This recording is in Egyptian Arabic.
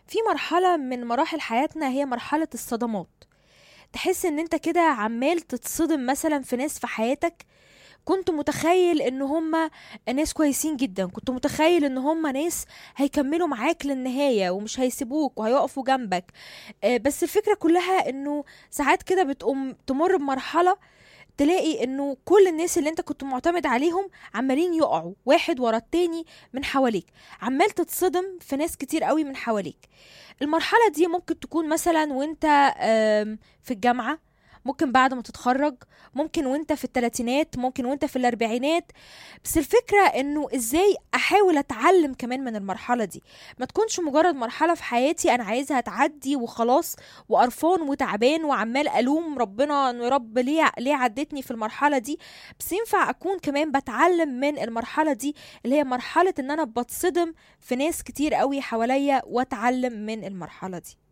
في مرحلة من مراحل حياتنا هي مرحلة الصدمات تحس ان انت كده عمال تتصدم مثلا في ناس في حياتك كنت متخيل ان هم ناس كويسين جدا كنت متخيل ان هم ناس هيكملوا معاك للنهاية ومش هيسيبوك وهيقفوا جنبك آه، بس الفكرة كلها انه ساعات كده بتقوم تمر بمرحلة تلاقي انه كل الناس اللي انت كنت معتمد عليهم عمالين يقعوا واحد ورا التاني من حواليك عمال تتصدم في ناس كتير قوي من حواليك المرحلة دي ممكن تكون مثلا وانت آم، في الجامعة ممكن بعد ما تتخرج ممكن وانت في الثلاثينات ممكن وانت في الاربعينات بس الفكرة انه ازاي احاول اتعلم كمان من المرحلة دي ما تكونش مجرد مرحلة في حياتي انا عايزها تعدي وخلاص وقرفان وتعبان وعمال الوم ربنا انه يا رب ليه ليه عدتني في المرحلة دي بس ينفع اكون كمان بتعلم من المرحلة دي اللي هي مرحلة ان انا بتصدم في ناس كتير قوي حواليا واتعلم من المرحلة دي